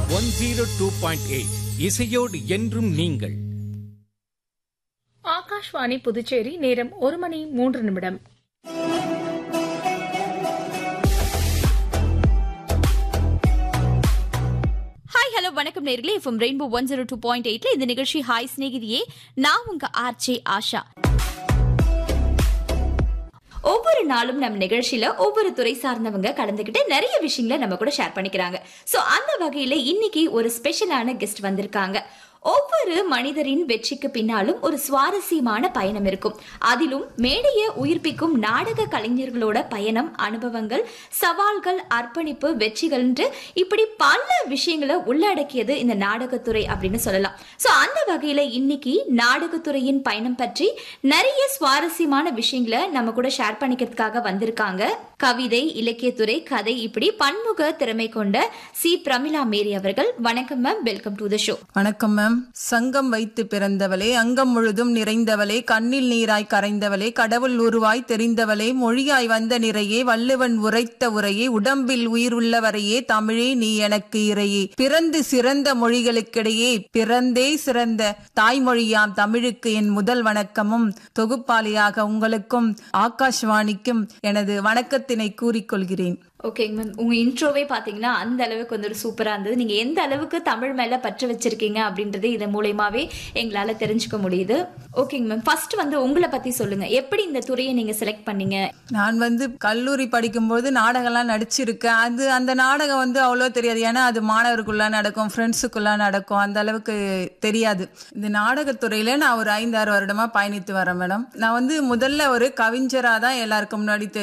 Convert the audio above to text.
one zero two point eight இசையோடு என்றும் நீங்கள் ஆகாஷ்வாணி புதுச்சேரி நேரம் ஒரு மணி மூன்று நிமிடம் ஹாய் ஹலோ வணக்கம் நேர்களே FM rainbow one zero two point எயிட்ல இந்த நிகழ்ச்சி ஹாய் சிநேகிதியே நான் உங்க ஆர்ஜே ஆஷா ஒவ்வொரு நாளும் நம்ம நிகழ்ச்சியில ஒவ்வொரு துறை சார்ந்தவங்க கலந்துக்கிட்டு நிறைய விஷயங்களை நம்ம கூட ஷேர் பண்ணிக்கிறாங்க சோ அந்த வகையில இன்னைக்கு ஒரு ஸ்பெஷலான கெஸ்ட் வந்திருக்காங்க ஒவ்வொரு மனிதரின் வெற்றிக்கு பின்னாலும் ஒரு சுவாரஸ்யமான பயணம் இருக்கும் அதிலும் மேடையை உயிர்ப்பிக்கும் நாடக கலைஞர்களோட பயணம் அனுபவங்கள் சவால்கள் அர்ப்பணிப்பு வெற்றிகள்ன்று இப்படி பல விஷயங்களை உள்ளடக்கியது இந்த நாடகத்துறை அப்படின்னு சொல்லலாம் சோ அந்த வகையில இன்னைக்கு நாடகத்துறையின் பயணம் பற்றி நிறைய சுவாரஸ்யமான விஷயங்களை நம்ம கூட ஷேர் பண்ணிக்கிறதுக்காக வந்திருக்காங்க கவிதை இலக்கியத்துறை கதை இப்படி பன்முக திறமை கொண்ட சி பிரமிளா மேரி அவர்கள் வணக்கம் ma'am welcome to the show வணக்கம் மேம் சங்கம் வைத்து பிறந்தவளே அங்கம் முழுதும் நிறைந்தவளே கண்ணில் நீராய் கரைந்தவளே கடவுள் உருவாய் தெரிந்தவளே மொழியாய் வந்த நிறையே வள்ளுவன் உரைத்த உரையே உடம்பில் உயிர் உள்ளவரையே தமிழே நீ எனக்கு இறையே பிறந்து சிறந்த மொழிகளுக்கிடையே பிறந்தே சிறந்த தாய்மொழியாம் தமிழுக்கு என் முதல் வணக்கமும் தொகுப்பாளியாக உங்களுக்கும் ஆகாஷ்வாணிக்கும் எனது வணக்கத்தினை கூறிக்கொள்கிறேன் ஓகேங்க மேம் உங்க இன்ட்ரோவே பாத்தீங்கன்னா அந்த அளவுக்கு வந்து ஒரு சூப்பரா இருந்தது நீங்க எந்த அளவுக்கு தமிழ் மேல பற்று வச்சிருக்கீங்க அப்படின்றது இதன் மூலயமாவே எங்களால தெரிஞ்சுக்க முடியுது ஓகேங்க மேம் ஃபர்ஸ்ட் வந்து உங்களை பத்தி சொல்லுங்க எப்படி இந்த துறையை நீங்க செலக்ட் பண்ணீங்க நான் வந்து கல்லூரி படிக்கும்போது நாடகம்லாம் நடிச்சிருக்கேன் அது அந்த நாடகம் வந்து அவ்வளோ தெரியாது ஏன்னா அது மாணவருக்குள்ள நடக்கும் ஃப்ரெண்ட்ஸுக்குள்ள நடக்கும் அந்த அளவுக்கு தெரியாது இந்த நாடகத்துறையில நான் ஒரு ஐந்தாறு வருடமா பயணித்து வரேன் மேடம் நான் வந்து முதல்ல ஒரு கவிஞரா தான் எல்லாருக்கும் முன்னாடி தெரியும்